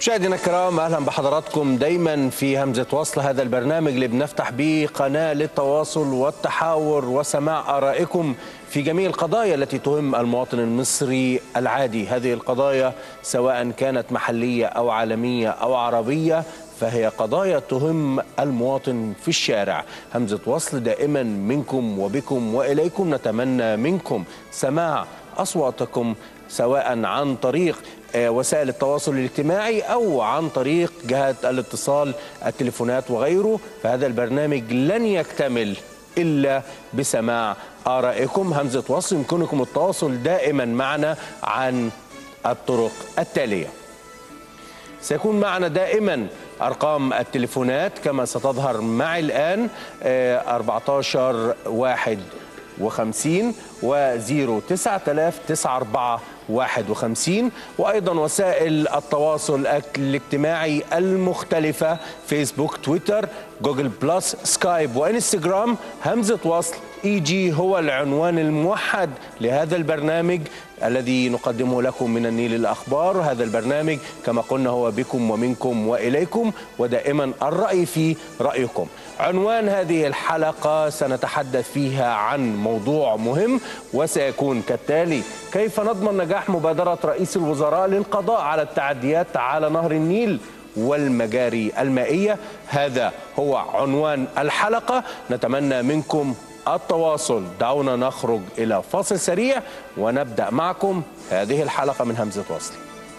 مشاهدينا الكرام اهلا بحضراتكم دايما في همزه وصل هذا البرنامج اللي بنفتح به قناه للتواصل والتحاور وسماع ارائكم في جميع القضايا التي تهم المواطن المصري العادي هذه القضايا سواء كانت محليه او عالميه او عربيه فهي قضايا تهم المواطن في الشارع همزه وصل دائما منكم وبكم واليكم نتمنى منكم سماع اصواتكم سواء عن طريق وسائل التواصل الاجتماعي او عن طريق جهات الاتصال التليفونات وغيره فهذا البرنامج لن يكتمل الا بسماع ارائكم همزه وصل يمكنكم التواصل دائما معنا عن الطرق التاليه سيكون معنا دائما ارقام التليفونات كما ستظهر معي الان 14 1 وخمسين وزيرو تسعة آلاف تسعة أربعة واحد وخمسين وأيضا وسائل التواصل الاجتماعي المختلفة فيسبوك تويتر جوجل بلس سكايب وإنستغرام همزة وصل اي جي هو العنوان الموحد لهذا البرنامج الذي نقدمه لكم من النيل الاخبار هذا البرنامج كما قلنا هو بكم ومنكم واليكم ودائما الراي فيه رايكم عنوان هذه الحلقه سنتحدث فيها عن موضوع مهم وسيكون كالتالي كيف نضمن نجاح مبادره رئيس الوزراء للقضاء على التعديات على نهر النيل والمجاري المائيه هذا هو عنوان الحلقه نتمنى منكم التواصل دعونا نخرج إلى فاصل سريع ونبدأ معكم هذه الحلقة من همزة وصل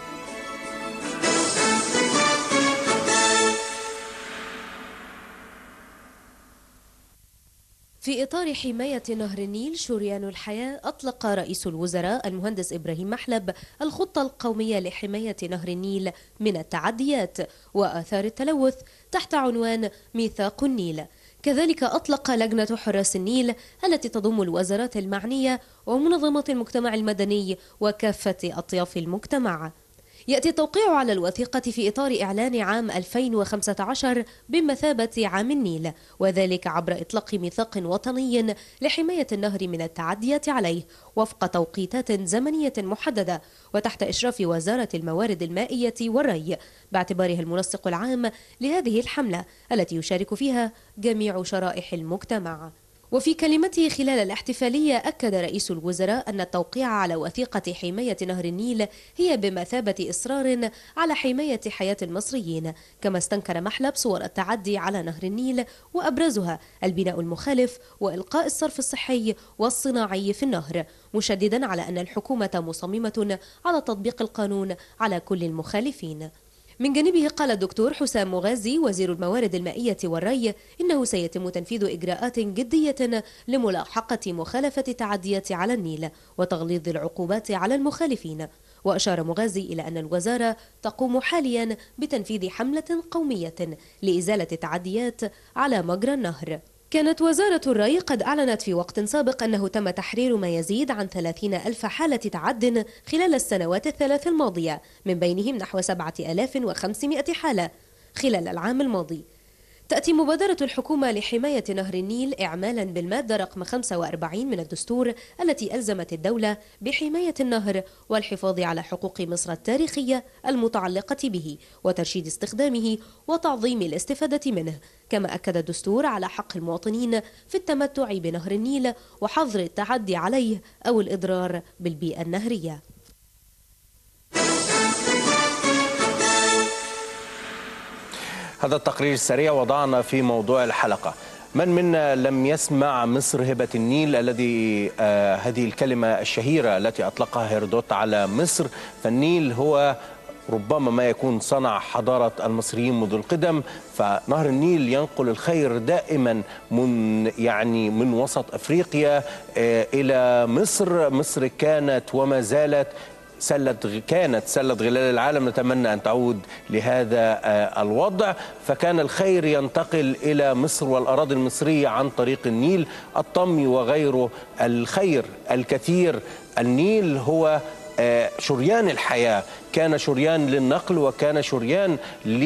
في إطار حماية نهر النيل شريان الحياة أطلق رئيس الوزراء المهندس إبراهيم محلب الخطة القومية لحماية نهر النيل من التعديات وآثار التلوث تحت عنوان ميثاق النيل كذلك أطلق لجنة حراس النيل التي تضم الوزارات المعنية ومنظمات المجتمع المدني وكافة أطياف المجتمع يأتي التوقيع على الوثيقة في إطار إعلان عام 2015 بمثابة عام النيل وذلك عبر إطلاق ميثاق وطني لحماية النهر من التعديات عليه وفق توقيتات زمنية محددة وتحت إشراف وزارة الموارد المائية والري باعتبارها المنسق العام لهذه الحملة التي يشارك فيها جميع شرائح المجتمع وفي كلمته خلال الاحتفالية أكد رئيس الوزراء أن التوقيع على وثيقة حماية نهر النيل هي بمثابة إصرار على حماية حياة المصريين كما استنكر محلب صور التعدي على نهر النيل وأبرزها البناء المخالف وإلقاء الصرف الصحي والصناعي في النهر مشددا على أن الحكومة مصممة على تطبيق القانون على كل المخالفين من جانبه قال الدكتور حسام مغازي وزير الموارد المائية والري إنه سيتم تنفيذ إجراءات جدية لملاحقة مخالفة التعديات على النيل وتغليظ العقوبات على المخالفين وأشار مغازي إلى أن الوزارة تقوم حاليا بتنفيذ حملة قومية لإزالة التعديات على مجرى النهر كانت وزارة الري قد أعلنت في وقت سابق أنه تم تحرير ما يزيد عن 30 ألف حالة تعد خلال السنوات الثلاث الماضية من بينهم نحو 7500 حالة خلال العام الماضي تأتي مبادرة الحكومة لحماية نهر النيل إعمالا بالمادة رقم 45 من الدستور التي ألزمت الدولة بحماية النهر والحفاظ على حقوق مصر التاريخية المتعلقة به وترشيد استخدامه وتعظيم الاستفادة منه كما أكد الدستور على حق المواطنين في التمتع بنهر النيل وحظر التعدي عليه أو الإضرار بالبيئة النهرية هذا التقرير السريع وضعنا في موضوع الحلقة من منا لم يسمع مصر هبة النيل الذي آه هذه الكلمة الشهيرة التي أطلقها هيرودوت على مصر فالنيل هو ربما ما يكون صنع حضارة المصريين منذ القدم فنهر النيل ينقل الخير دائما من يعني من وسط أفريقيا آه إلى مصر مصر كانت وما زالت سلة كانت سلة غلال العالم نتمنى أن تعود لهذا الوضع فكان الخير ينتقل إلى مصر والأراضي المصرية عن طريق النيل الطمي وغيره الخير الكثير النيل هو آه، شريان الحياة كان شريان للنقل وكان شريان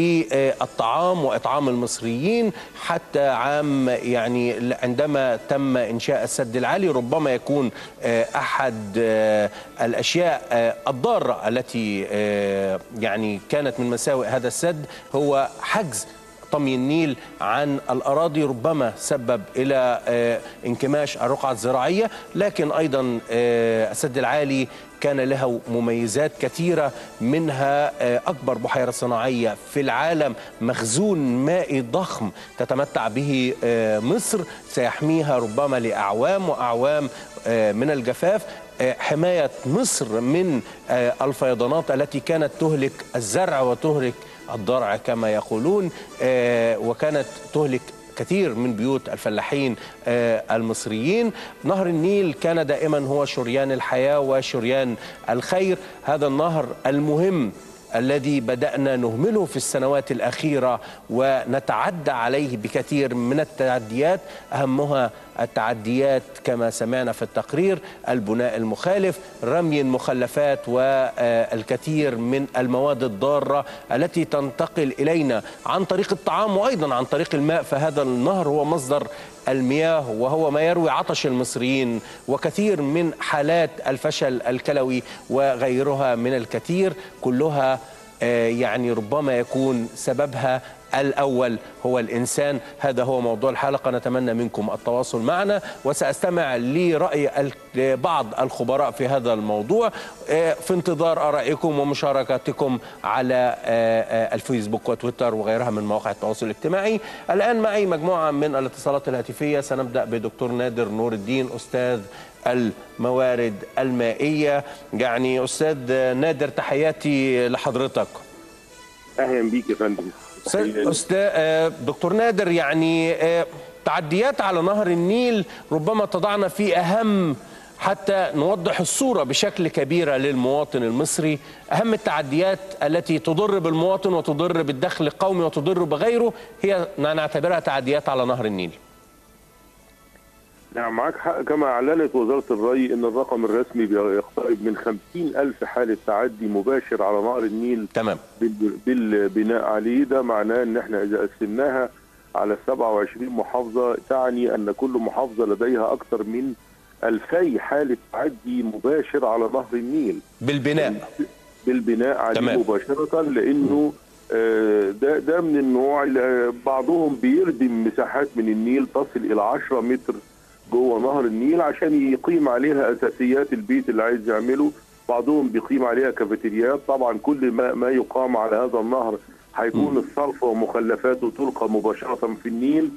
للطعام وإطعام المصريين حتى عام يعني عندما تم إنشاء السد العالي ربما يكون آه، أحد آه، الأشياء آه، الضارة التي آه، يعني كانت من مساوئ هذا السد هو حجز طمي النيل عن الأراضي ربما سبب إلى آه، انكماش الرقعة الزراعية لكن أيضا آه، السد العالي كان له مميزات كثيرة منها آه، أكبر بحيرة صناعية في العالم مخزون مائي ضخم تتمتع به آه، مصر سيحميها ربما لأعوام وأعوام آه، من الجفاف آه، حماية مصر من آه، الفيضانات التي كانت تهلك الزرع وتهلك الضرع كما يقولون آه، وكانت تهلك كثير من بيوت الفلاحين آه، المصريين نهر النيل كان دائما هو شريان الحياة وشريان الخير هذا النهر المهم الذي بدأنا نهمله في السنوات الأخيرة ونتعدى عليه بكثير من التعديات أهمها التعديات كما سمعنا في التقرير البناء المخالف رمي المخلفات والكثير من المواد الضارة التي تنتقل إلينا عن طريق الطعام وأيضا عن طريق الماء فهذا النهر هو مصدر المياه وهو ما يروي عطش المصريين وكثير من حالات الفشل الكلوي وغيرها من الكثير كلها آه، يعني ربما يكون سببها الأول هو الإنسان هذا هو موضوع الحلقة نتمنى منكم التواصل معنا وسأستمع لرأي ال- بعض الخبراء في هذا الموضوع آه، في انتظار آرائكم ومشاركاتكم على آه، آه، الفيسبوك وتويتر وغيرها من مواقع التواصل الاجتماعي الآن معي مجموعة من الاتصالات الهاتفية سنبدأ بدكتور نادر نور الدين أستاذ الموارد المائية يعني أستاذ نادر تحياتي لحضرتك اهلا بيك يا فندم استاذ آه، دكتور نادر يعني آه، تعديات على نهر النيل ربما تضعنا في اهم حتى نوضح الصوره بشكل كبيره للمواطن المصري اهم التعديات التي تضر بالمواطن وتضر بالدخل القومي وتضر بغيره هي نعتبرها تعديات على نهر النيل نعم معاك حق كما اعلنت وزاره الري ان الرقم الرسمي بيقترب من 50 الف حاله تعدي مباشر على نهر النيل تمام بال- بالبناء عليه ده معناه ان احنا اذا قسمناها على 27 محافظه تعني ان كل محافظه لديها اكثر من 2000 حاله تعدي مباشر على نهر النيل بالبناء بالبناء عليه تمام. مباشرة لأنه آه، ده ده من النوع اللي بعضهم بيردم مساحات من النيل تصل إلى 10 متر جوه نهر النيل عشان يقيم عليها أساسيات البيت اللي عايز يعمله بعضهم بيقيم عليها كافيتريات طبعا كل ما ما يقام على هذا النهر هيكون الصرف ومخلفاته تلقى مباشرة في النيل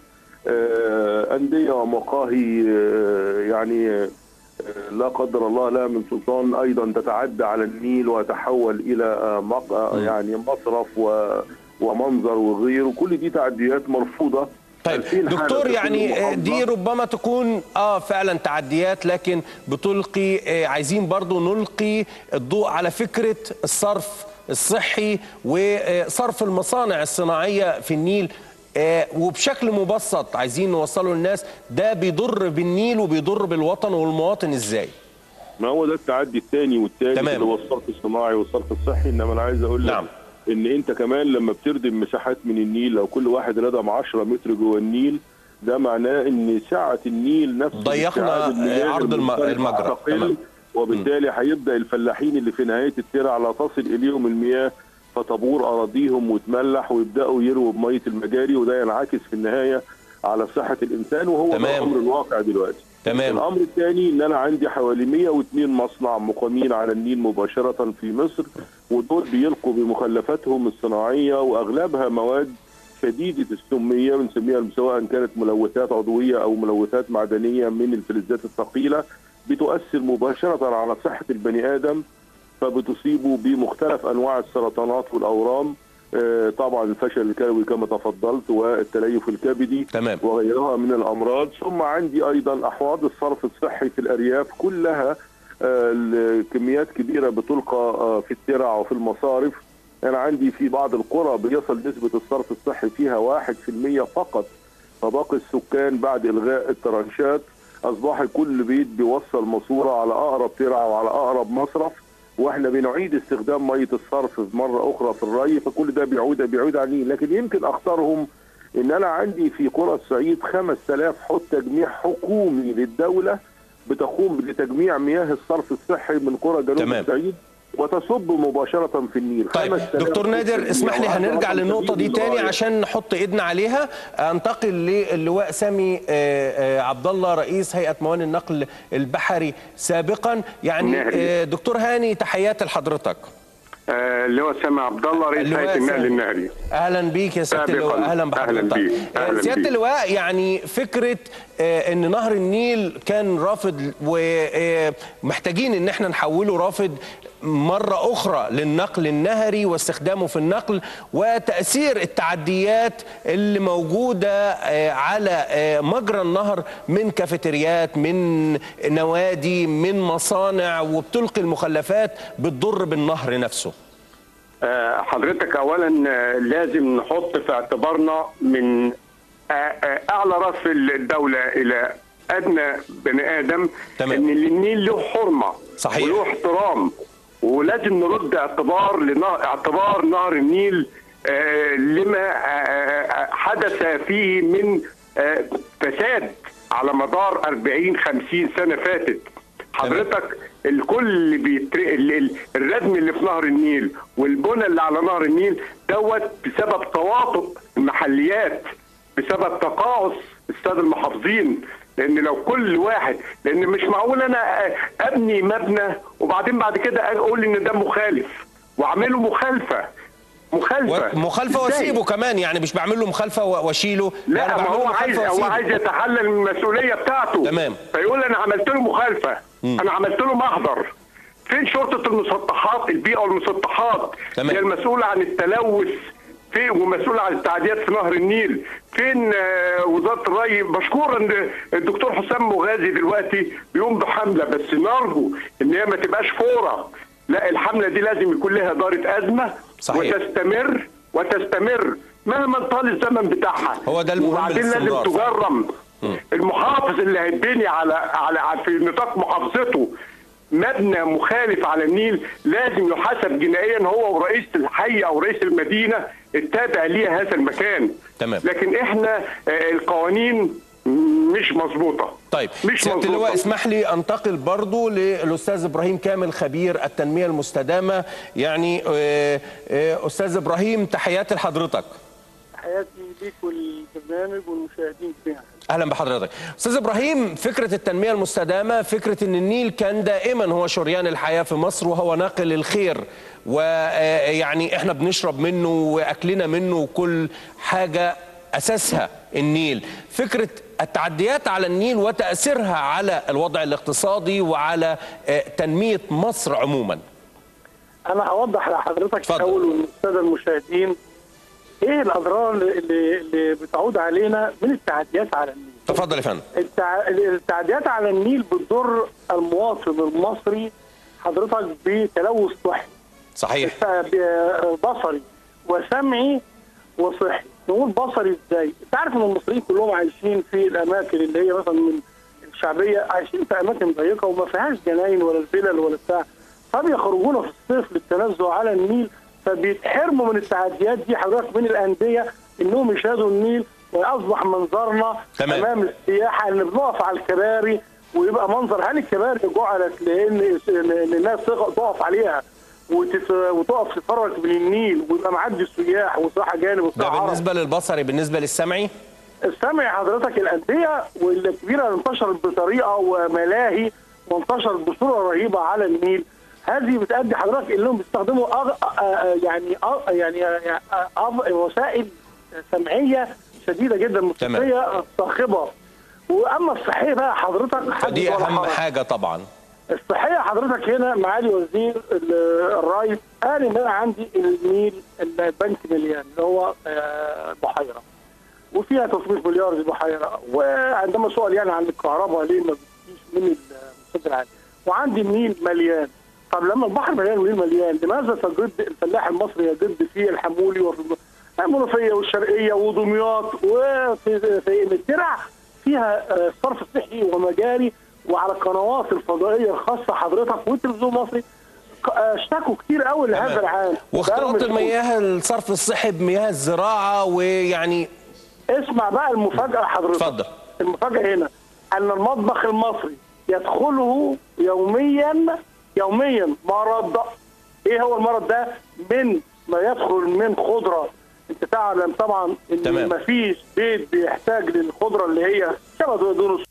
آه، أندية ومقاهي آه، يعني آه، لا قدر الله لها من سلطان ايضا تتعدى على النيل وتحول الى آه، مق... آه، يعني مصرف و... ومنظر وغيره كل دي تعديات مرفوضه طيب 2000 حالة دكتور في كل يعني آه، دي محافظة. ربما تكون اه فعلا تعديات لكن بتلقي آه، عايزين برضو نلقي الضوء على فكرة الصرف الصحي وصرف المصانع الصناعية في النيل آه، وبشكل مبسط عايزين نوصله للناس ده بيضر بالنيل وبيضر بالوطن والمواطن ازاي ما هو ده التعدي الثاني والثالث تمام. اللي هو الصرف الصناعي والصرف الصحي انما انا عايز اقول لك نعم. ان انت كمان لما بتردم مساحات من النيل لو كل واحد ردم 10 متر جوه النيل ده معناه ان سعه النيل نفسه ضيقنا استيعاب المياه عرض الم- المختلفة المجرى. هتقل، تمام. وبالتالي هيبدا الفلاحين اللي في نهايه الترع لا تصل اليهم المياه فتبور اراضيهم وتملح ويبداوا يرووا بميه المجاري وده ينعكس في النهايه على صحه الانسان وهو ده تمام. الامر الواقع دلوقتي تمام الامر الثاني ان انا عندي حوالي 102 مصنع مقامين على النيل مباشره في مصر ودول بيلقوا بمخلفاتهم الصناعيه واغلبها مواد شديده السميه بنسميها سواء كانت ملوثات عضويه او ملوثات معدنيه من الفلزات الثقيله بتؤثر مباشره على صحه البني ادم فبتصيبه بمختلف انواع السرطانات والاورام آه، طبعا الفشل الكلوي كما تفضلت والتليف الكبدي تمام وغيرها من الامراض ثم عندي ايضا احواض الصرف الصحي في الارياف كلها آه، كميات كبيره بتلقى آه، في الترع وفي المصارف انا عندي في بعض القرى بيصل نسبه الصرف الصحي فيها 1% فقط فباقي السكان بعد الغاء الترنشات اصبح كل بيت بيوصل ماسوره على اقرب ترعه وعلى اقرب مصرف واحنا بنعيد استخدام ميه الصرف مره اخرى في الري فكل ده بيعود بيعود على النيل لكن يمكن اخطرهم ان انا عندي في قرى الصعيد 5000 حوض تجميع حكومي للدوله بتقوم بتجميع مياه الصرف الصحي من قرى جنوب تمام. الصعيد وتصب مباشره في النيل طيب 5000 دكتور حوض نادر تجميع اسمح لي وعشرة هنرجع سبيل للنقطة دي تاني للرعاية. عشان نحط ايدنا عليها انتقل للواء سامي آه، آه، عبد الله رئيس هيئة موانئ النقل البحري سابقا يعني النهري. آه، دكتور هاني تحياتي لحضرتك آه، اللي هو سامي عبد الله رئيس اللواء هيئه النقل سامي. النهري اهلا بيك يا سياده سابقاً. اللواء اهلا أهلاً بحضرتك بيك. آه، أهلاً سياده بيك. اللواء يعني فكره آه، ان نهر النيل كان رافض ومحتاجين ان احنا نحوله رافض مرة أخرى للنقل النهري واستخدامه في النقل وتأثير التعديات اللي موجودة آه، على آه، مجرى النهر من كافيتريات من نوادي من مصانع وبتلقي المخلفات بتضر بالنهر نفسه آه، حضرتك اولا آه، لازم نحط في اعتبارنا من آه، آه، اعلى راس في الدوله الى ادنى بني ادم تمام. ان النيل له حرمه صحيح. وله احترام ولازم نرد اعتبار لنهر اعتبار نهر النيل آه، لما آه، آه، حدث فيه من آه، فساد على مدار 40 50 سنه فاتت حضرتك الكل اللي بيتر... ال- ال- الردم اللي في نهر النيل والبنى اللي على نهر النيل دوت بسبب تواطؤ المحليات بسبب تقاعس الساده المحافظين لان لو كل واحد لان مش معقول انا ابني مبنى وبعدين بعد كده اقول ان ده مخالف واعمله مخالفه مخالفه مخالفه إزاي؟ واسيبه كمان يعني مش بعمل له مخالفه و- واشيله لا أنا ما بعمل له هو مخالفة عايز هو وأسيبه. عايز يتحلل من المسؤوليه بتاعته تمام. فيقول انا عملت له مخالفه انا عملت له محضر فين شرطه المسطحات البيئه والمسطحات تمام. هي المسؤوله عن التلوث فين ومسؤوله عن التعديات في نهر النيل فين آه، وزاره الري مشكورا ان الدكتور حسام مغازي دلوقتي بيقوم بحمله بس نرجو ان هي ما تبقاش فوره لا الحمله دي لازم يكون لها دارة ازمه صحيح. وتستمر وتستمر مهما طال الزمن بتاعها هو ده المهم وبعدين لازم الاستمرار. تجرم المحافظ اللي هيتبني على على على- في نطاق محافظته مبنى مخالف على النيل لازم يحاسب جنائيا هو ورئيس الحي او رئيس المدينه التابع ليه هذا المكان تمام. لكن احنا آه، القوانين مش مظبوطه طيب مش سياده مظبوطة. اللواء اسمح لي انتقل برضو للاستاذ ابراهيم كامل خبير التنميه المستدامه يعني آه، آه، استاذ ابراهيم تحياتي لحضرتك حياتي ليك والبرنامج والمشاهدين فيها اهلا بحضرتك استاذ ابراهيم فكره التنميه المستدامه فكره ان النيل كان دائما هو شريان الحياه في مصر وهو ناقل الخير ويعني احنا بنشرب منه واكلنا منه وكل حاجه اساسها النيل فكره التعديات على النيل وتاثيرها على الوضع الاقتصادي وعلى آه، تنميه مصر عموما انا هوضح لحضرتك اتفضل. الاول والساده المشاهدين ايه الاضرار اللي, اللي بتعود علينا من التعديات على النيل تفضل يا فندم التع... التعديات على النيل بتضر المواطن المصري حضرتك بتلوث صحي صحيح ب- بصري وسمعي وصحي نقول بصري ازاي انت عارف ان المصريين كلهم عايشين في الاماكن اللي هي مثلا من الشعبيه عايشين في اماكن ضيقه وما فيهاش جناين ولا الفلل ولا بتاع فبيخرجونا في الصيف للتنزه على النيل فبيتحرموا من التعديات دي حضرتك من الانديه انهم يشاهدوا النيل ويصبح منظرنا تمام. امام السياحه ان بنقف على الكباري ويبقى منظر هل الكباري جعلت لان لأن الناس تقف تقف عليها وتت... وتقف تتفرج من النيل ويبقى معدي السياح وسياح اجانب ده وسياح عرب بالنسبه للبصري بالنسبه للسمعي السمع حضرتك الانديه والكبيره انتشرت بطريقه وملاهي وانتشرت بصوره رهيبه على النيل هذه بتؤدي حضرتك انهم بيستخدموا أغ... آ- آ- يعني أ- يعني أ- أ- وسائل سمعيه شديده جدا موسيقيه صاخبه واما الصحيه بقى حضرتك حدث فدي ولا اهم حرج. حاجه طبعا الصحيه حضرتك هنا معالي وزير ال- الري قال ان انا عندي النيل البنك مليان اللي هو آه، بحيره وفيها 300 مليار دي بحيره وعندما سؤال يعني عن الكهرباء ليه ما بتجيش من المستوى العالي وعندي النيل مليان طب لما البحر مليان والنيل مليان لماذا تجد الفلاح المصري يجد في الحمولي وفي المنوفيه والشرقيه ودمياط وفي في الترع فيها آه، صرف صحي ومجاري وعلى القنوات الفضائيه الخاصه حضرتك والتلفزيون المصري ك- اشتكوا كتير قوي لهذا العام واختلاط بقالهم المياه الصرف الصحي بمياه الزراعه ويعني اسمع بقى المفاجأة حضرتك اتفضل. المفاجأة هنا أن المطبخ المصري يدخله يوميا يوميا مرض إيه هو المرض ده؟ من ما يدخل من خضرة أنت تعلم طبعا إن تمام. مفيش بيت بيحتاج للخضرة اللي هي شبه دون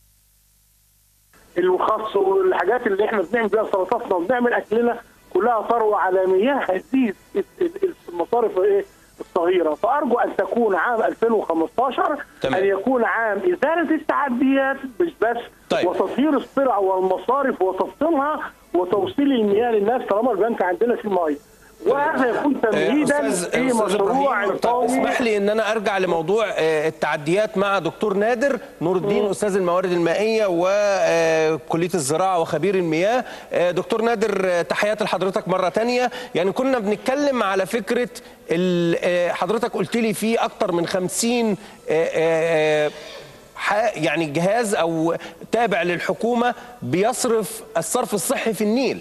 الخس والحاجات اللي احنا بنعمل بيها سلطاتنا وبنعمل اكلنا كلها ثروه على مياه هذه المصارف ايه الصغيره فارجو ان تكون عام 2015 تمام. ان يكون عام ازاله التعديات مش بس طيب. وتطهير السلع والمصارف وتفصيلها وتوصيل المياه للناس طالما البنك عندنا فيه ميه وهذا يكون تمهيدا أستاذ- في أستاذ مشروع إبراهيم، طب القومي اسمح لي ان انا ارجع لموضوع آه، التعديات مع دكتور نادر نور الدين استاذ الموارد المائيه وكليه الزراعه وخبير المياه آه، دكتور نادر آه، تحياتي لحضرتك مره تانية يعني كنا بنتكلم على فكره ال- آه، حضرتك قلت لي في اكتر من 50 آه، آه، آه، ح- يعني جهاز او تابع للحكومه بيصرف الصرف الصحي في النيل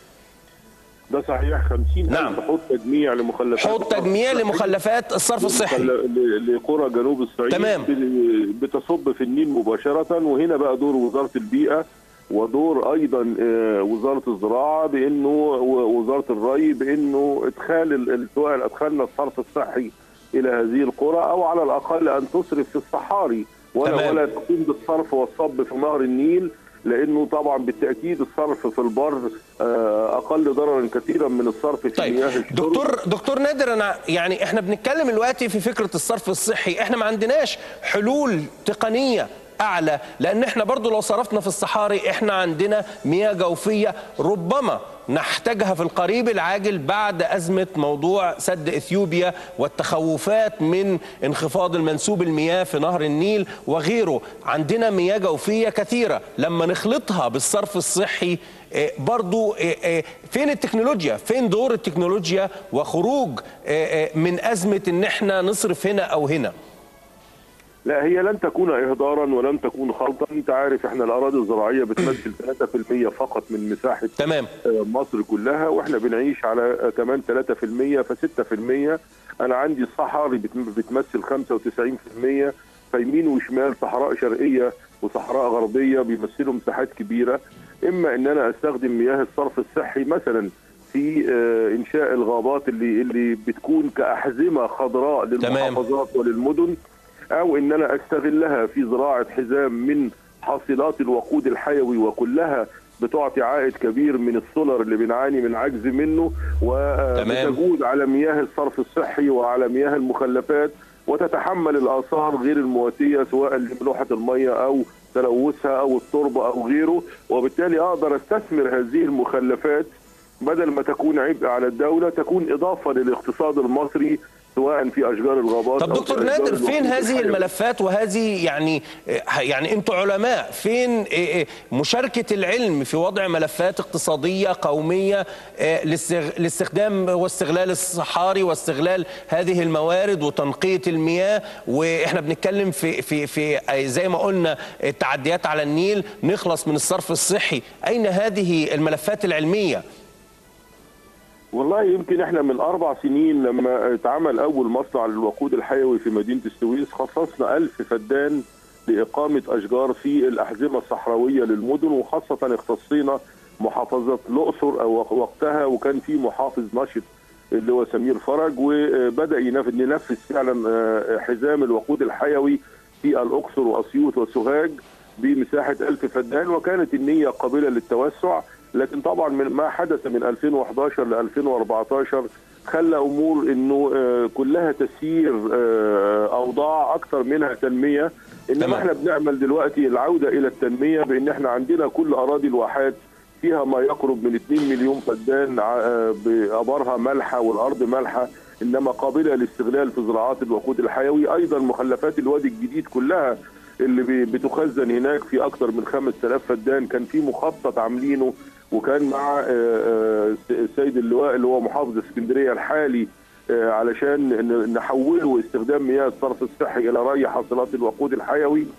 ده صحيح 50 نعم. ألف حوض تجميع لمخلفات حوض تجميع لمخلفات الصرف الصحي ل- لقرى جنوب الصعيد تمام. ب- بتصب في النيل مباشرة وهنا بقى دور وزارة البيئة ودور ايضا آه، وزاره الزراعه بانه و- وزاره الري بانه ادخال ال- ال- سواء ادخلنا الصرف الصحي الى هذه القرى او على الاقل ان تصرف في الصحاري ولا تمام. ولا تقوم بالصرف والصب في نهر النيل لانه طبعا بالتاكيد الصرف في البر آه، اقل ضررا كثيرا من الصرف في طيب مياه الشرب دكتور دكتور نادر انا يعني احنا بنتكلم دلوقتي في فكره الصرف الصحي احنا ما عندناش حلول تقنيه اعلى لان احنا برضو لو صرفنا في الصحاري احنا عندنا مياه جوفيه ربما نحتاجها في القريب العاجل بعد ازمه موضوع سد اثيوبيا والتخوفات من انخفاض المنسوب المياه في نهر النيل وغيره عندنا مياه جوفيه كثيره لما نخلطها بالصرف الصحي آه، برضو آه، آه، فين التكنولوجيا فين دور التكنولوجيا وخروج آه، آه، من أزمة ان احنا نصرف هنا او هنا لا هي لن تكون اهدارا ولن تكون خلطا انت عارف احنا الاراضي الزراعيه بتمثل 3% فقط من مساحه تمام آه، مصر كلها واحنا بنعيش على آه، كمان 3% ف 6% انا عندي الصحاري بتم- بتمثل 95% فيمين وشمال صحراء شرقيه وصحراء غربيه بيمثلوا مساحات كبيره اما ان انا استخدم مياه الصرف الصحي مثلا في آه، انشاء الغابات اللي اللي بتكون كاحزمه خضراء للمحافظات وللمدن او ان انا استغلها في زراعه حزام من حاصلات الوقود الحيوي وكلها بتعطي عائد كبير من السولر اللي بنعاني من عجز منه تمام. وتجود على مياه الصرف الصحي وعلى مياه المخلفات وتتحمل الاثار غير المواتيه سواء لملوحه الميه او تلوثها او التربه او غيره وبالتالي اقدر استثمر هذه المخلفات بدل ما تكون عبء على الدوله تكون اضافه للاقتصاد المصري سواء في اشجار الغابات طب أو في دكتور أشجار نادر الوقود فين هذه الحيوي. الملفات وهذه يعني آه، يعني انتوا علماء فين آه، آه، مشاركة العلم في وضع ملفات اقتصادية قومية آه، لاستغ- لاستخدام واستغلال الصحاري واستغلال هذه الموارد وتنقية المياه واحنا بنتكلم في في في آه، زي ما قلنا التعديات على النيل نخلص من الصرف الصحي اين هذه الملفات العلمية والله يمكن احنا من اربع سنين لما اتعمل اول مصنع للوقود الحيوي في مدينه السويس خصصنا ألف فدان لاقامه اشجار في الاحزمه الصحراويه للمدن وخاصه اختصينا محافظه الاقصر او وقتها وكان في محافظ نشط اللي هو سمير فرج وبدا ينفذ ننفذ فعلا آه، حزام الوقود الحيوي في الاقصر واسيوط وسوهاج بمساحه ألف فدان وكانت النيه قابله للتوسع لكن طبعا من ما حدث من 2011 ل 2014 خلى امور انه آه، كلها تسيير آه، اوضاع اكثر منها تنميه تمام. انما احنا بنعمل دلوقتي العوده الى التنميه بان احنا عندنا كل اراضي الواحات فيها ما يقرب من 2 مليون فدان ع- آه، بابارها مالحه والارض مالحه انما قابله للاستغلال في زراعات الوقود الحيوي ايضا مخلفات الوادي الجديد كلها اللي بي- بتخزن هناك في اكثر من 5000 فدان كان في مخطط عاملينه وكان مع آه، آه، السيد اللواء اللي هو محافظ اسكندريه الحالي آه، علشان ن- نحوله استخدام مياه الصرف الصحي الى ري حاصلات الوقود الحيوي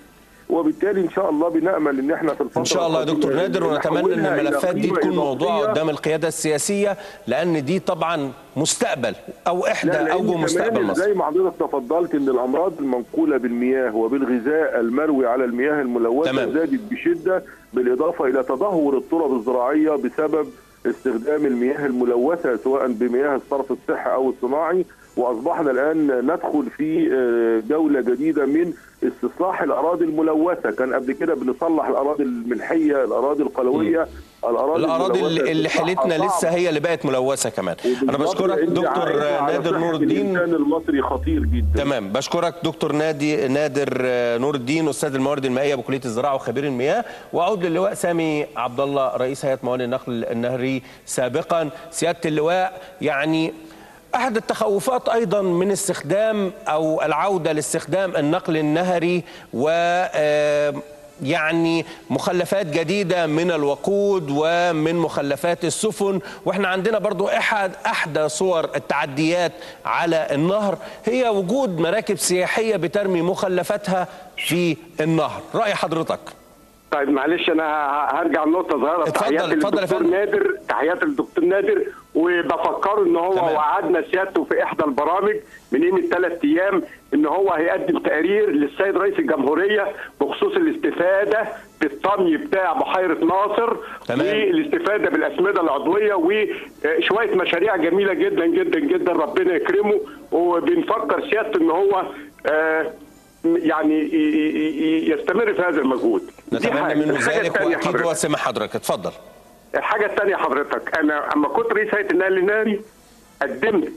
وبالتالي ان شاء الله بنامل ان احنا في الفتره ان شاء الله يا دكتور القادمة نادر ونتمنى ان نحولها إلى الملفات دي قيمة تكون موضوع إضافية. قدام القياده السياسيه لان دي طبعا مستقبل او احدى لا، لأن اوجه كمان مستقبل مصر زي ما حضرتك تفضلت ان الامراض المنقوله بالمياه وبالغذاء المروي على المياه الملوثه تمام. زادت بشده بالاضافه الى تدهور التراب الزراعيه بسبب استخدام المياه الملوثه سواء بمياه الصرف الصحي او الصناعي واصبحنا الان ندخل في آه، جوله جديده من استصلاح الاراضي الملوثه كان قبل كده بنصلح الاراضي الملحيه الاراضي القلويه الاراضي الاراضي الملوثة اللي, اللي استصلاحها حالتنا صعب. لسه هي اللي بقت ملوثه كمان انا وبالضبط بشكرك لأن دكتور عائدها على نادر صحة نور الدين الانسان المصري خطير جدا تمام بشكرك دكتور نادي نادر آه، نور الدين استاذ الموارد المائيه بكليه الزراعه وخبير المياه واعود للواء سامي عبد الله رئيس هيئه موانئ النقل النهري سابقا سياده اللواء يعني احد التخوفات ايضا من استخدام او العوده لاستخدام النقل النهري و آه، يعني مخلفات جديدة من الوقود ومن مخلفات السفن واحنا عندنا برضو احد احدى صور التعديات على النهر هي وجود مراكب سياحية بترمي مخلفاتها في النهر رأي حضرتك طيب معلش انا ه- هرجع لنقطه صغيره اتفضل، تحياتي اتفضل يا للدكتور فندم. نادر تحياتي للدكتور نادر وبفكره ان هو تمام. وعدنا سيادته في احدى البرامج من قيمه ثلاث ايام ان هو هيقدم تقرير للسيد رئيس الجمهوريه بخصوص الاستفاده بالطمي بتاع بحيره ناصر تمام. والاستفاده بالاسمده العضويه وشويه مشاريع جميله جدا جدا جدا ربنا يكرمه وبنفكر سيادته ان هو آه، يعني ي- ي- ي- يستمر في هذا المجهود دي نتمنى حاجة. منه الحاجة ذلك التانية واكيد حضرتك. هو سمع حضرتك اتفضل الحاجة الثانية حضرتك أنا أما كنت رئيس هيئة النقل النهري قدمت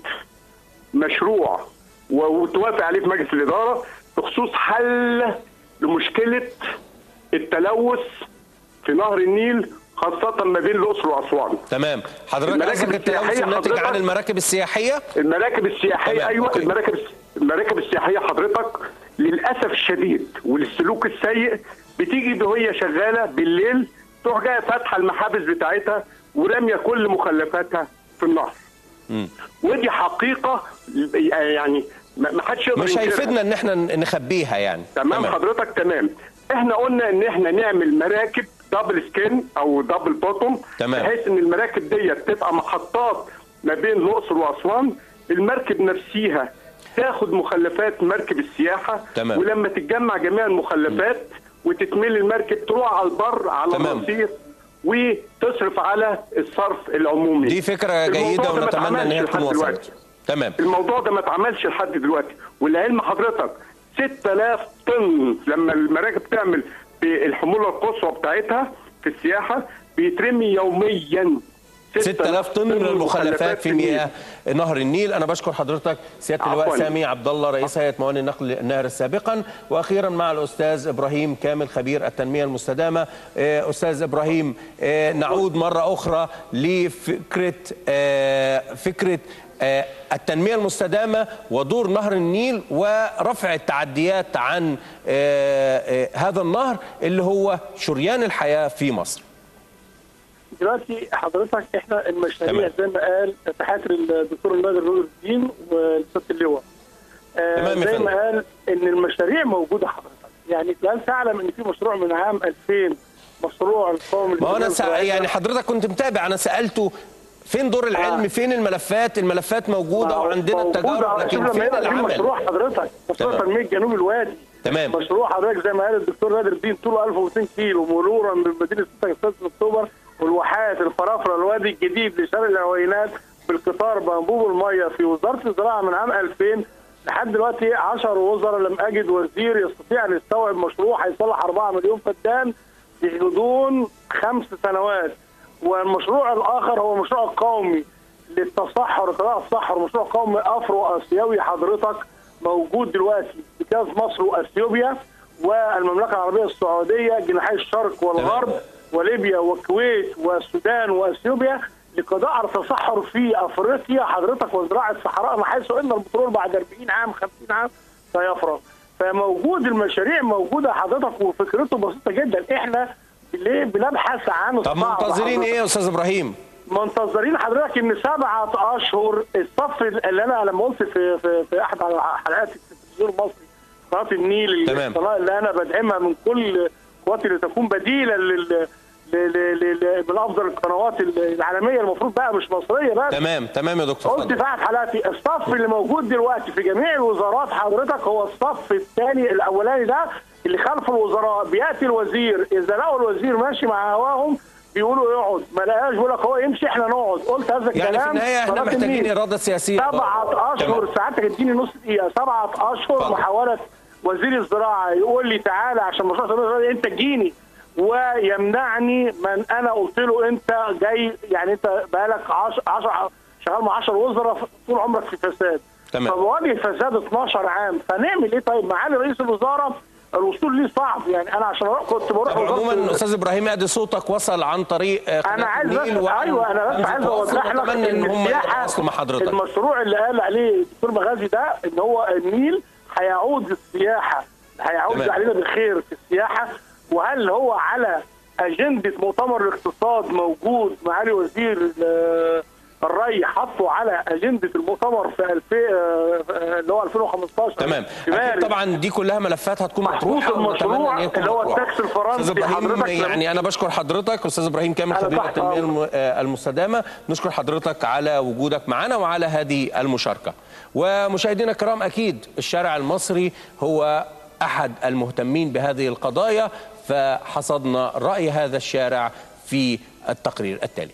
مشروع وتوافق عليه في مجلس الإدارة بخصوص حل لمشكلة التلوث في نهر النيل خاصة ما بين الأقصر وأسوان. تمام حضرتك المراكب قصدك التلوث السياحية الناتج عن حضرتك- المراكب السياحية المراكب السياحية تمام، أيوة أوكي. المراكب المراكب السياحية حضرتك للأسف الشديد وللسلوك السيء بتيجي وهي شغالة بالليل تروح جاية فاتحة المحابس بتاعتها ورامية كل مخلفاتها في النهر. ودي حقيقة يعني ما ما حدش يقدر مش ينكرها. هيفيدنا ان احنا نخبيها يعني تمام حضرتك تمام احنا قلنا ان احنا نعمل مراكب دبل سكين او دبل بوتوم تمام. بحيث ان المراكب ديت تبقى محطات ما بين الاقصر واسوان المركب نفسها تاخد مخلفات مركب السياحه تمام. ولما تتجمع جميع المخلفات وتتملي المركب تروح على البر على تمام. الرصيف وتصرف على الصرف العمومي دي فكرة الموضوع جيدة ده ما ونتمنى ان اتعملش هي تكون لحد وصلت دلوقتي. تمام الموضوع ده ما اتعملش لحد دلوقتي والعلم حضرتك 6000 طن لما المراكب تعمل بالحموله القصوى بتاعتها في السياحه بيترمي يوميا 6000 طن من المخلفات في مياه نهر النيل انا بشكر حضرتك سياده اللواء عفواً. سامي عبد الله رئيس هيئه موانئ النقل النهر سابقا واخيرا مع الاستاذ ابراهيم كامل خبير التنميه المستدامه آه، استاذ ابراهيم آه، نعود مره اخرى لفكره آه، فكره آه، التنميه المستدامه ودور نهر النيل ورفع التعديات عن آه، آه، هذا النهر اللي هو شريان الحياه في مصر دلوقتي حضرتك احنا المشاريع تمام. زي ما قال تحيات الدكتور نادر نور الدين والسياده اللواء آه، تمام يا زي فندم. ما قال ان المشاريع موجوده حضرتك يعني هل تعلم ان في مشروع من عام 2000 مشروع القومي ما هو انا للتنمية سع... الزراعية؟ يعني حضرتك كنت متابع انا سالته فين دور العلم آه. فين الملفات الملفات موجوده وعندنا موجودة. التجارب شوف لكن لما فين يبقى في العمل مشروع حضرتك مشروع تمام. تنميه جنوب الوادي تمام. مشروع حضرتك زي ما قال الدكتور نادر الدين طوله 1200 كيلو مرورا من مدينه 6 اكتوبر والواحات الفرافره الوادي الجديد لشرق العوينات بالقطار بانبوب الميه في وزاره الزراعه من عام 2000 لحد دلوقتي 10 وزراء لم اجد وزير يستطيع ان يستوعب مشروع هيصلح 4 مليون فدان في غضون خمس سنوات والمشروع الاخر هو مشروع قومي للتصحر قضاء الصحر مشروع قومي افرو اسيوي حضرتك موجود دلوقتي في كاس مصر واثيوبيا والمملكه العربيه السعوديه جناحي الشرق والغرب وليبيا والكويت والسودان واثيوبيا لقضاء على التصحر في افريقيا حضرتك وزراعه الصحراء من حيث ان البترول بعد 40 عام 50 عام سيفرغ فموجود المشاريع موجوده حضرتك وفكرته بسيطه جدا احنا ليه بنبحث عن طب الصعب منتظرين حضرتك. ايه يا استاذ ابراهيم منتظرين حضرتك ان سبعة اشهر الصف اللي انا لما قلت في في, في احد حلقات التلفزيون المصري قناه النيل تمام. القناه اللي انا بدعمها من كل قواتي لتكون بديلا لل ل- ل- ل- من افضل القنوات العالميه المفروض بقى مش مصريه بقى تمام تمام يا دكتور قلت اتفضل. في احد حالاتي الصف اللي موجود دلوقتي في جميع الوزارات حضرتك هو الصف الثاني الاولاني ده اللي خلف الوزراء بياتي الوزير اذا لقوا الوزير ماشي مع هواهم بيقولوا يقعد ما لقاش بيقول لك هو يمشي احنا نقعد قلت هذا الكلام يعني في النهايه احنا قناة محتاجين النيل. اراده سياسيه سبعة أشهر تمام. ساعتك اديني نص دقيقة سبعة أشهر اتفضل. محاولة وزير الزراعة يقول لي تعالى عشان مشروع تنمية الزراعة أنت تجيني ويمنعني من أنا قلت له أنت جاي يعني أنت بقالك 10 10 شغال مع 10 وزراء طول عمرك في فساد تمام. فبواجه فساد 12 عام فنعمل إيه طيب معالي رئيس الوزراء الوصول ليه صعب يعني أنا عشان أروح كنت بروح طب وزارة عموما استاذ ابراهيم ادي صوتك وصل عن طريق آه، قناة انا عايز النيل بس وعن ايوه انا بس همزة عايز تواصل. اوضح لك اتمنى ان هم السياحة- يتواصلوا مع حضرتك المشروع اللي قال عليه الدكتور مغازي ده ان هو النيل هيعود السياحه هيعود تمام. علينا بالخير في السياحه وهل هو على اجنده مؤتمر الاقتصاد موجود معالي وزير ال- الري حطه على اجنده المؤتمر في 2000 آه، اللي هو 2015 تمام في اكيد مارس. طبعا دي كلها ملفات هتكون محطوط مطروحه المشروع ونتمنى ان يكون اللي هو مطروح. التاكس الفرنسي استاذ ابراهيم حضرتك يعني انا بشكر حضرتك استاذ ابراهيم كامل أنا خبير تحت التنميه أمرك. الم- آه، المستدامه نشكر حضرتك على وجودك معنا وعلى هذه المشاركه ومشاهدينا الكرام اكيد الشارع المصري هو احد المهتمين بهذه القضايا فحصدنا راي هذا الشارع في التقرير التالي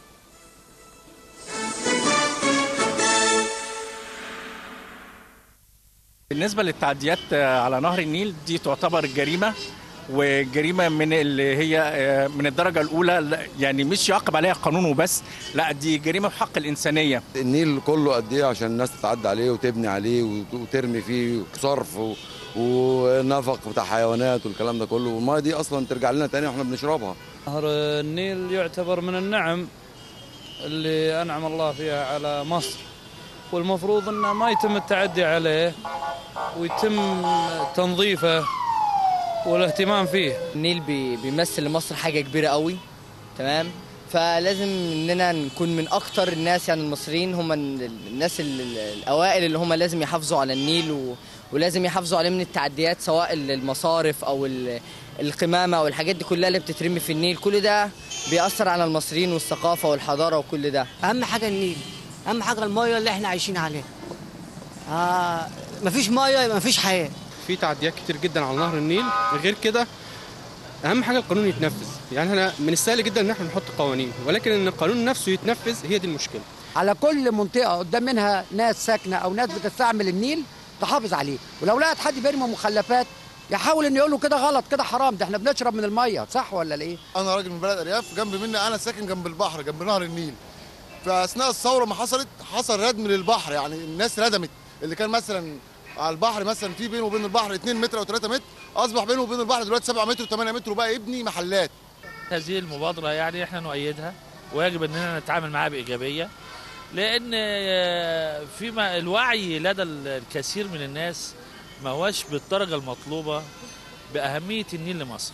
بالنسبة للتعديات آه، على نهر النيل دي تعتبر جريمة وجريمة من اللي هي آه، من الدرجة الأولى لا، يعني مش يعاقب عليها قانون وبس لا دي جريمة في حق الإنسانية النيل كله قد ايه عشان الناس تتعدى عليه وتبني عليه وت- وترمي فيه صرف و- ونفق بتاع حيوانات والكلام ده كله والميه دي اصلا ترجع لنا تاني واحنا بنشربها نهر النيل يعتبر من النعم اللي أنعم الله فيها على مصر والمفروض أنه ما يتم التعدي عليه ويتم تنظيفه والاهتمام فيه النيل بي- بيمثل لمصر حاجه كبيره قوي تمام فلازم اننا نكون من اكتر الناس يعني المصريين هم ال- الناس ال- ال- الاوائل اللي هم لازم يحافظوا على النيل و... ولازم يحافظوا عليه من التعديات سواء ال- المصارف او ال- القمامه او الحاجات دي كلها اللي بتترمي في النيل كل ده بيأثر على المصريين والثقافه والحضاره وكل ده اهم حاجه النيل اهم حاجه الميه اللي احنا عايشين عليها آه مفيش ميه يبقى مفيش حياه في تعديات كتير جدا على نهر النيل غير كده اهم حاجه القانون يتنفذ يعني احنا من السهل جدا ان احنا نحط قوانين ولكن ان القانون نفسه يتنفذ هي دي المشكله على كل منطقه قدام منها ناس ساكنه او ناس بتستعمل النيل تحافظ عليه ولو لقت حد بيرمي مخلفات يحاول انه يقول له كده غلط كده حرام ده احنا بنشرب من الميه صح ولا ايه انا راجل من بلد ارياف جنب مني انا ساكن جنب البحر جنب نهر النيل فاثناء الثوره ما حصلت حصل ردم للبحر يعني الناس ردمت اللي كان مثلا على البحر مثلا في بينه وبين البحر 2 متر او 3 متر اصبح بينه وبين البحر دلوقتي 7 متر و8 متر وبقى يبني محلات هذه المبادرة يعني احنا نؤيدها ويجب اننا نتعامل معها بإيجابية لأن آه، فيما الوعي لدى الكثير من الناس ما هوش بالدرجة المطلوبة بأهمية النيل لمصر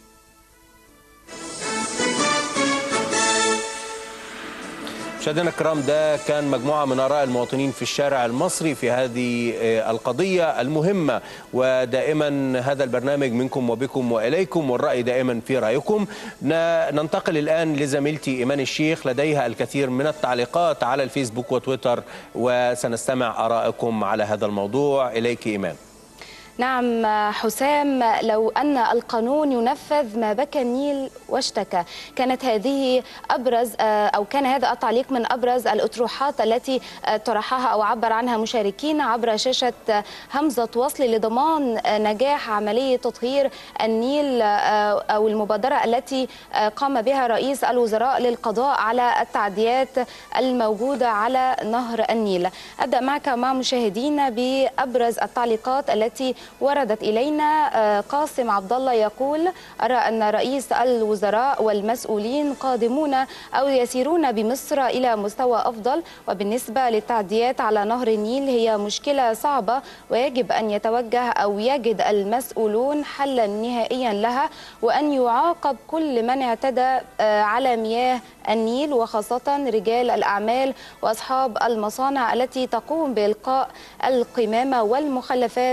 مشاهدينا الكرام ده كان مجموعة من آراء المواطنين في الشارع المصري في هذه آه، القضية المهمة ودائما هذا البرنامج منكم وبكم وإليكم والرأي دائما في رأيكم ن- ننتقل الآن لزميلتي إيمان الشيخ لديها الكثير من التعليقات على الفيسبوك وتويتر وسنستمع آرائكم على هذا الموضوع إليك إيمان نعم حسام لو أن القانون ينفذ ما بكى النيل واشتكى كانت هذه أبرز آه، أو كان هذا التعليق من أبرز الأطروحات التي آه، طرحها أو عبر عنها مشاركين عبر شاشة آه، همزة وصل لضمان آه، نجاح عملية تطهير النيل آه، أو المبادرة التي آه، قام بها رئيس الوزراء للقضاء على التعديات الموجودة على نهر النيل أبدأ معك مع مشاهدينا بأبرز التعليقات التي وردت إلينا آه، قاسم عبد الله يقول أرى أن رئيس الوزراء والمسؤولين قادمون أو يسيرون بمصر إلى مستوى أفضل وبالنسبة للتعديات على نهر النيل هي مشكلة صعبة ويجب أن يتوجه أو يجد المسؤولون حلا نهائيا لها وأن يعاقب كل من اعتدى آه، على مياه النيل وخاصة رجال الأعمال وأصحاب المصانع التي تقوم بإلقاء القمامة والمخلفات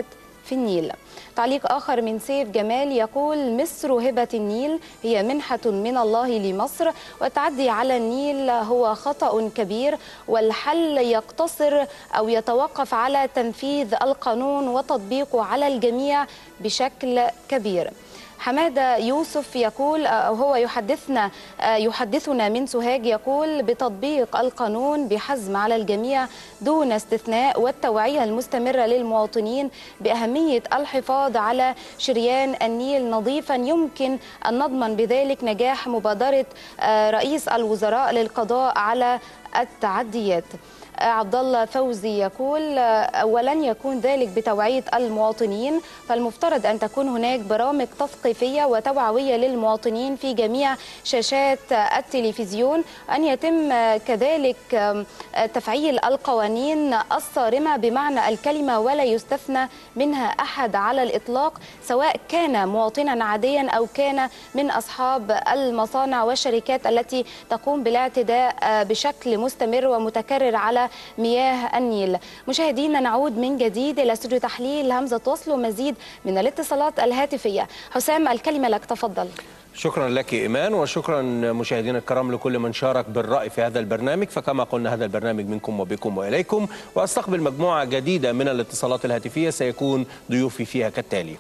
في النيل تعليق آخر من سيف جمال يقول مصر هبة النيل هي منحة من الله لمصر والتعدي على النيل هو خطأ كبير والحل يقتصر أو يتوقف على تنفيذ القانون وتطبيقه على الجميع بشكل كبير حمادة يوسف يقول أو هو يحدثنا يحدثنا من سوهاج يقول بتطبيق القانون بحزم على الجميع دون استثناء والتوعية المستمرة للمواطنين بأهمية الحفاظ على شريان النيل نظيفا يمكن أن نضمن بذلك نجاح مبادرة رئيس الوزراء للقضاء على التعديات عبد الله فوزي يقول ولن يكون ذلك بتوعيه المواطنين فالمفترض ان تكون هناك برامج تثقيفيه وتوعويه للمواطنين في جميع شاشات التلفزيون ان يتم كذلك تفعيل القوانين الصارمه بمعنى الكلمه ولا يستثنى منها احد على الاطلاق سواء كان مواطنا عاديا او كان من اصحاب المصانع والشركات التي تقوم بالاعتداء بشكل مستمر ومتكرر على مياه النيل مشاهدينا نعود من جديد إلى استوديو تحليل همزة وصل ومزيد من الاتصالات الهاتفية حسام الكلمة لك تفضل شكرا لك إيمان وشكرا مشاهدينا الكرام لكل من شارك بالرأي في هذا البرنامج فكما قلنا هذا البرنامج منكم وبكم وإليكم وأستقبل مجموعة جديدة من الاتصالات الهاتفية سيكون ضيوفي فيها كالتالي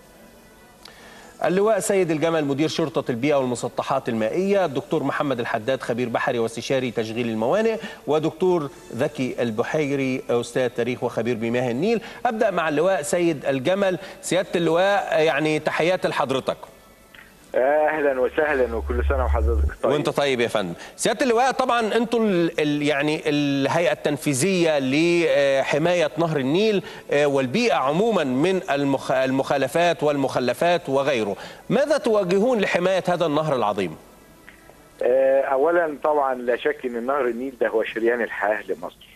اللواء سيد الجمل مدير شرطة البيئة والمسطحات المائية الدكتور محمد الحداد خبير بحري واستشاري تشغيل الموانئ ودكتور ذكي البحيري أستاذ تاريخ وخبير بمياه النيل أبدأ مع اللواء سيد الجمل سيادة اللواء يعني تحيات لحضرتك اهلا وسهلا وكل سنه وحضرتك طيب وانت طيب يا فندم سياده اللواء طبعا انتوا ال ال يعني الهيئه التنفيذيه لحمايه نهر النيل والبيئه عموما من المخ المخالفات والمخلفات وغيره ماذا تواجهون لحمايه هذا النهر العظيم اولا طبعا لا شك ان نهر النيل ده هو شريان الحياه لمصر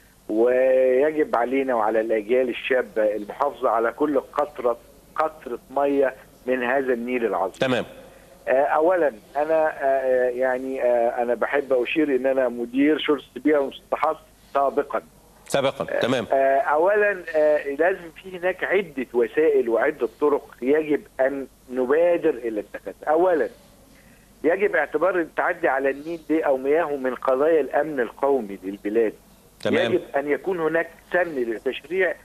ويجب علينا وعلى الاجيال الشابه المحافظه على كل قطره قطره ميه من هذا النيل العظيم تمام اولا انا يعني انا بحب اشير ان انا مدير شرطه البيئه والمسطحات سابقا سابقا تمام اولا لازم في هناك عده وسائل وعده طرق يجب ان نبادر الى اتخاذها اولا يجب اعتبار التعدي على النيل دي او مياهه من قضايا الامن القومي للبلاد تمام. يجب ان يكون هناك سن للتشريع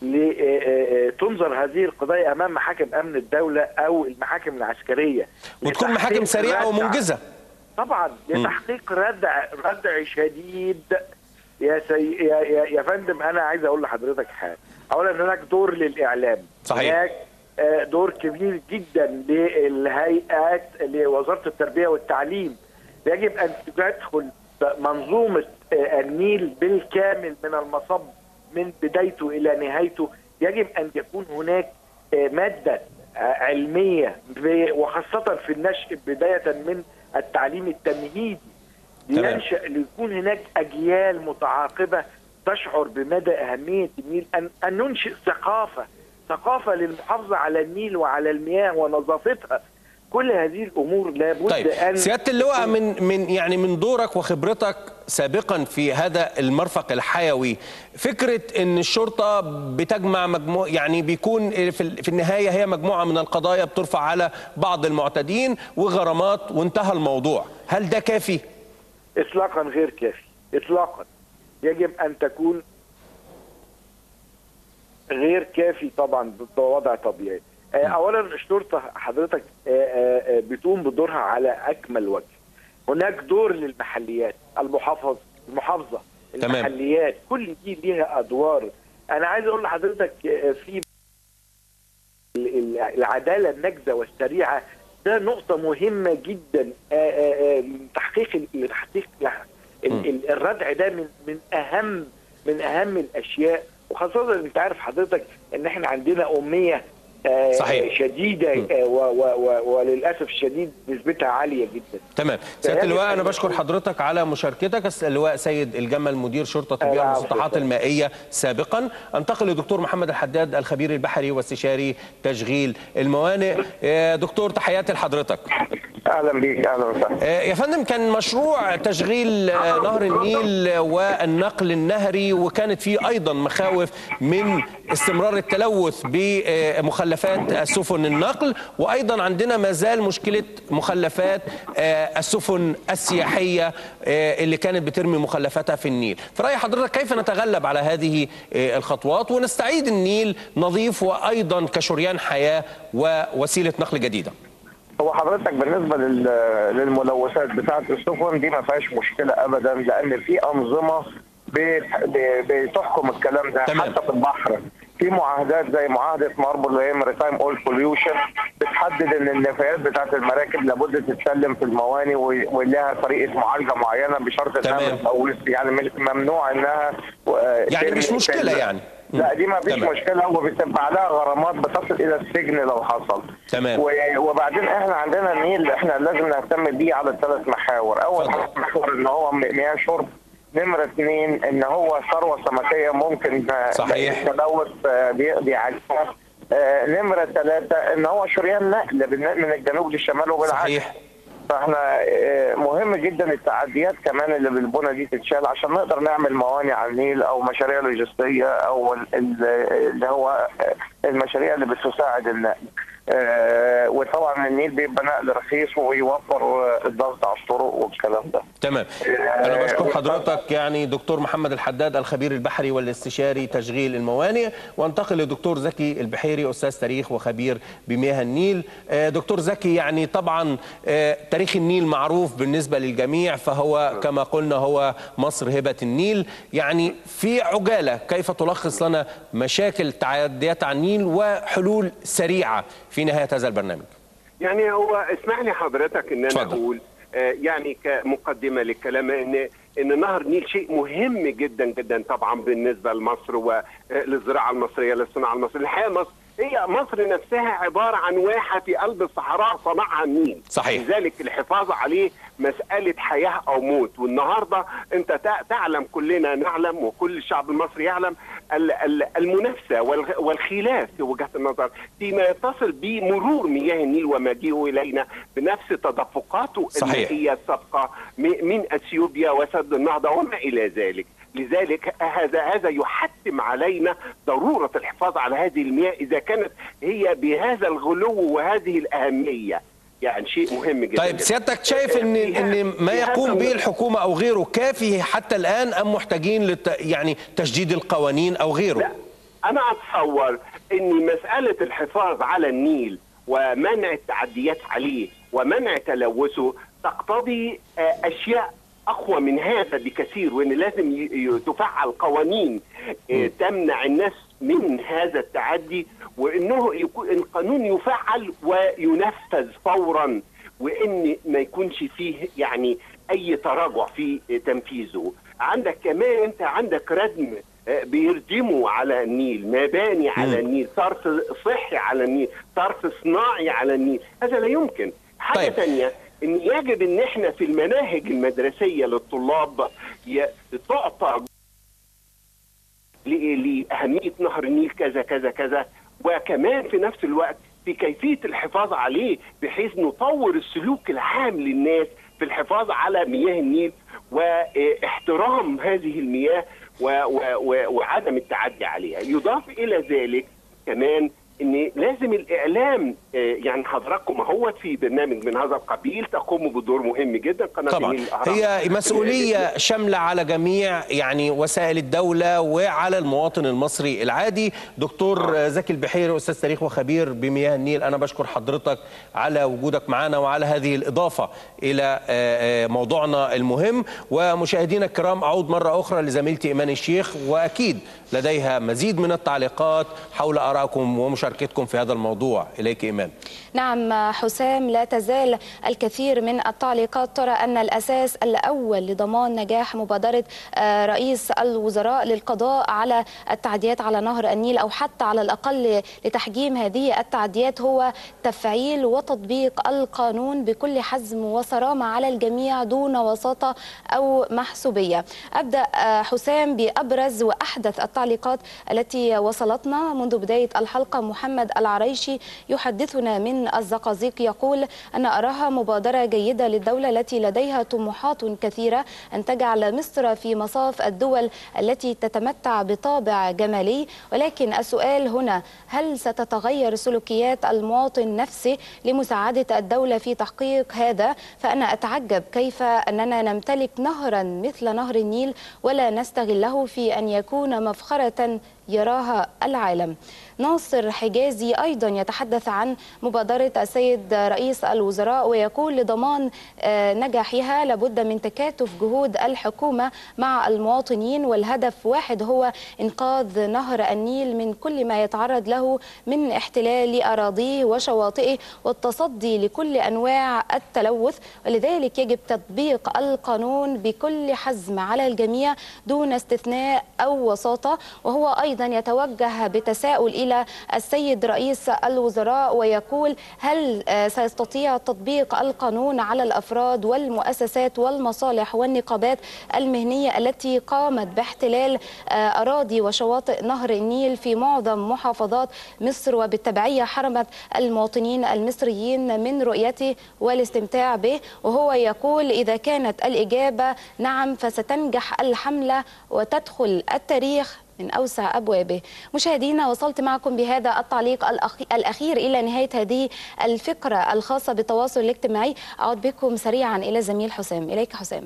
لتنظر هذه القضايا امام محاكم امن الدوله او المحاكم العسكريه وتكون محاكم سريعه ومنجزه طبعا لتحقيق ردع ردع شديد يا سي يا, يا, يا فندم انا عايز اقول لحضرتك حاجه اولا هناك دور للاعلام صحيح هناك دور كبير جدا للهيئات لوزاره التربيه والتعليم يجب ان تدخل منظومه النيل بالكامل من المصب من بدايته الى نهايته يجب ان يكون هناك ماده علميه وخاصه في النشء بدايه من التعليم التمهيدي لينشا ليكون هناك اجيال متعاقبه تشعر بمدى اهميه النيل ان ان ننشئ ثقافه ثقافه للمحافظه على النيل وعلى المياه ونظافتها كل هذه الامور لابد طيب. ان سياده اللواء من من يعني من دورك وخبرتك سابقا في هذا المرفق الحيوي فكره ان الشرطه بتجمع مجموع يعني بيكون في النهايه هي مجموعه من القضايا بترفع على بعض المعتدين وغرامات وانتهى الموضوع هل ده كافي اطلاقا غير كافي اطلاقا يجب ان تكون غير كافي طبعا بوضع طبيعي اولا الشرطه حضرتك بتقوم بدورها على اكمل وجه هناك دور للمحليات المحافظ المحافظه المحليات كل دي ليها ادوار انا عايز اقول لحضرتك في العداله النجده والسريعه ده نقطه مهمه جدا تحقيق تحقيق الردع ده من من اهم من اهم الاشياء وخاصه انت عارف حضرتك ان احنا عندنا اميه صحيح. شديده و و و وللاسف الشديد نسبتها عاليه جدا تمام سياده اللواء انا بشكر حضرتك على مشاركتك اللواء سيد الجمل مدير شرطه البيئه والمسطحات المائيه سابقا انتقل لدكتور محمد الحداد الخبير البحري واستشاري تشغيل الموانئ دكتور تحياتي لحضرتك اهلا بيك اهلا وسهلا آه، يا فندم كان مشروع تشغيل آه، نهر النيل والنقل النهري وكانت فيه ايضا مخاوف من استمرار التلوث بمخلفات السفن النقل وايضا عندنا ما زال مشكله مخلفات آه، السفن السياحيه آه، اللي كانت بترمي مخلفاتها في النيل فراي حضرتك كيف نتغلب على هذه آه، الخطوات ونستعيد النيل نظيف وايضا كشريان حياه ووسيله نقل جديده هو حضرتك بالنسبه لل- للملوثات بتاعه السفن دي ما فيهاش مشكله ابدا لان في انظمه بت- ب- بتحكم الكلام ده تمام. حتى في البحر في معاهدات زي معاهده ماربل اللي هي ماريتايم اول بوليوشن بتحدد ان النفايات بتاعه المراكب لابد تتسلم في المواني و- ولها طريقه معالجه معينه بشرط انها تمام. ما تلوث يعني مش- ممنوع انها آه، يعني ترمي- مش مشكله ترمي. يعني لا دي ما فيش تمام. مشكله وبتبقى عليها غرامات بتصل الى السجن لو حصل تمام. و- وبعدين احنا عندنا النيل احنا لازم نهتم بيه على ثلاث محاور اول محور ان هو م- مياه شرب نمرة اثنين ان هو ثروة سمكية ممكن آه، صحيح. التلوث آه، بيقضي عليها آه، نمرة ثلاثة ان هو شريان نقل بالن- من الجنوب للشمال وبالعكس صحيح. فاحنا آه، مهم جدا التعديات كمان اللي بالبنى دي تتشال عشان نقدر نعمل موانئ على النيل او مشاريع لوجستيه او ال- ال- اللي هو آه، المشاريع اللي بتساعد النقل. آه، وطبعا النيل بيبقى نقل رخيص ويوفر آه، الضغط على الطرق والكلام ده. تمام انا بشكر حضرتك يعني دكتور محمد الحداد الخبير البحري والاستشاري تشغيل الموانئ وانتقل لدكتور زكي البحيري استاذ تاريخ وخبير بمياه النيل آه، دكتور زكي يعني طبعا آه، تاريخ النيل معروف بالنسبه للجميع فهو كما قلنا هو مصر هبه النيل يعني في عجاله كيف تلخص لنا مشاكل تعديات على النيل وحلول سريعه في نهايه هذا البرنامج يعني هو اسمح لي حضرتك ان انا اتفضل. اقول آه، يعني كمقدمه للكلام ان ان نهر النيل شيء مهم جدا جدا طبعا بالنسبه لمصر وللزراعه المصريه للصناعه المصريه الحقيقه مصر هي مصر نفسها عباره عن واحه في قلب الصحراء صنعها النيل صحيح. لذلك الحفاظ عليه مساله حياه او موت والنهارده انت تع- تعلم كلنا نعلم وكل الشعب المصري يعلم ال- ال- المنافسه والغ- والخلاف في وجهه النظر فيما يتصل بمرور مياه النيل ومجيئه الينا بنفس تدفقاته صحيح. المائيه السابقه م- من اثيوبيا وسد النهضه وما الى ذلك لذلك هذا هذا يحتم علينا ضروره الحفاظ على هذه المياه اذا كانت هي بهذا الغلو وهذه الاهميه يعني شيء مهم جدا طيب جداً. سيادتك شايف ان ان ما في هذا يقوم به ال- الحكومه او غيره كافي حتى الان ام محتاجين لت يعني تجديد القوانين او غيره انا اتصور ان مساله الحفاظ على النيل ومنع التعديات عليه ومنع تلوثه تقتضي آه، اشياء اقوى من هذا بكثير وان لازم ي- ي- تفعل قوانين آه، تمنع الناس من هذا التعدي وانه يكون القانون يفعل وينفذ فورا وان ما يكونش فيه يعني اي تراجع في تنفيذه عندك كمان انت عندك ردم آه، بيردموا على النيل مباني على النيل صرف صحي على النيل صرف صناعي على النيل هذا لا يمكن حاجه طيب. ثانيه ان يجب ان احنا في المناهج المدرسيه للطلاب ي- تعطى ل- لأهمية نهر النيل كذا كذا كذا وكمان في نفس الوقت في كيفية الحفاظ عليه بحيث نطور السلوك العام للناس في الحفاظ على مياه النيل واحترام هذه المياه و و و وعدم التعدي عليها يضاف إلى ذلك كمان ان لازم الاعلام آه، يعني حضراتكم اهوت في برنامج من هذا القبيل تقوموا بدور مهم جدا قناه طبعا النيل الأهرام. هي مسؤوليه شامله على جميع يعني وسائل الدوله وعلى المواطن المصري العادي دكتور زكي البحيري استاذ تاريخ وخبير بمياه النيل انا بشكر حضرتك على وجودك معنا وعلى هذه الاضافه الى آه، آه، موضوعنا المهم ومشاهدينا الكرام اعود مره اخرى لزميلتي ايمان الشيخ واكيد لديها مزيد من التعليقات حول ارائكم ومشاركتكم في هذا الموضوع اليك ايمان نعم حسام لا تزال الكثير من التعليقات ترى أن الأساس الأول لضمان نجاح مبادرة آه، رئيس الوزراء للقضاء على التعديات على نهر النيل أو حتى على الأقل لتحجيم هذه التعديات هو تفعيل وتطبيق القانون بكل حزم وصرامة على الجميع دون وساطة أو محسوبية أبدأ آه، حسام بأبرز وأحدث التعليقات التي وصلتنا منذ بداية الحلقة محمد العريشي يحدثنا من الزقازيق يقول أنا أراها مبادرة جيدة للدولة التي لديها طموحات كثيرة أن تجعل مصر في مصاف الدول التي تتمتع بطابع جمالي ولكن السؤال هنا هل ستتغير سلوكيات المواطن نفسه لمساعدة الدولة في تحقيق هذا فأنا أتعجب كيف أننا نمتلك نهرا مثل نهر النيل ولا نستغله في أن يكون مفخرة يراها العالم ناصر حجازي أيضا يتحدث عن مبادرة السيد رئيس الوزراء ويقول لضمان آه، نجاحها لابد من تكاتف جهود الحكومة مع المواطنين والهدف واحد هو إنقاذ نهر النيل من كل ما يتعرض له من احتلال أراضيه وشواطئه والتصدي لكل أنواع التلوث ولذلك يجب تطبيق القانون بكل حزم على الجميع دون استثناء أو وساطة وهو أيضا يتوجه بتساؤل إلى السيد رئيس الوزراء ويقول هل آه، سيستطيع تطبيق القانون على الأفراد والمؤسسات والمصالح والنقابات المهنية التي قامت باحتلال آه، أراضي وشواطئ نهر النيل في معظم محافظات مصر وبالتبعية حرمت المواطنين المصريين من رؤيته والاستمتاع به وهو يقول إذا كانت الإجابة نعم فستنجح الحملة وتدخل التاريخ من أوسع أبوابه مشاهدينا وصلت معكم بهذا التعليق الأخ- الأخير إلى نهاية هذه الفقرة الخاصة بالتواصل الاجتماعي أعود بكم سريعا إلى زميل حسام إليك حسام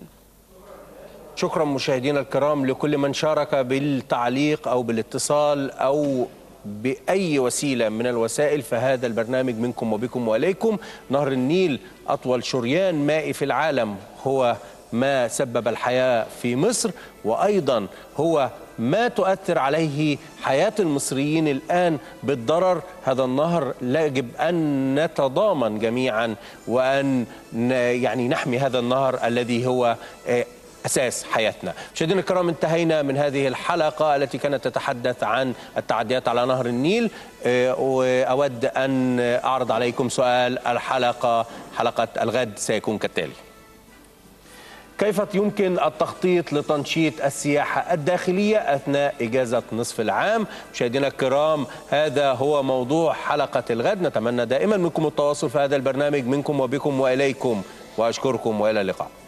شكرا مشاهدينا الكرام لكل من شارك بالتعليق او بالاتصال او باي وسيله من الوسائل فهذا البرنامج منكم وبكم واليكم نهر النيل اطول شريان مائي في العالم هو ما سبب الحياه في مصر وايضا هو ما تؤثر عليه حياه المصريين الان بالضرر هذا النهر لا يجب ان نتضامن جميعا وان ن- يعني نحمي هذا النهر الذي هو آه، اساس حياتنا. مشاهدينا الكرام انتهينا من هذه الحلقه التي كانت تتحدث عن التعديات على نهر النيل آه، واود ان اعرض عليكم سؤال الحلقه حلقه الغد سيكون كالتالي. كيف يمكن التخطيط لتنشيط السياحة الداخلية أثناء إجازة نصف العام مشاهدينا الكرام هذا هو موضوع حلقة الغد نتمنى دائما منكم التواصل في هذا البرنامج منكم وبكم وإليكم وأشكركم وإلى اللقاء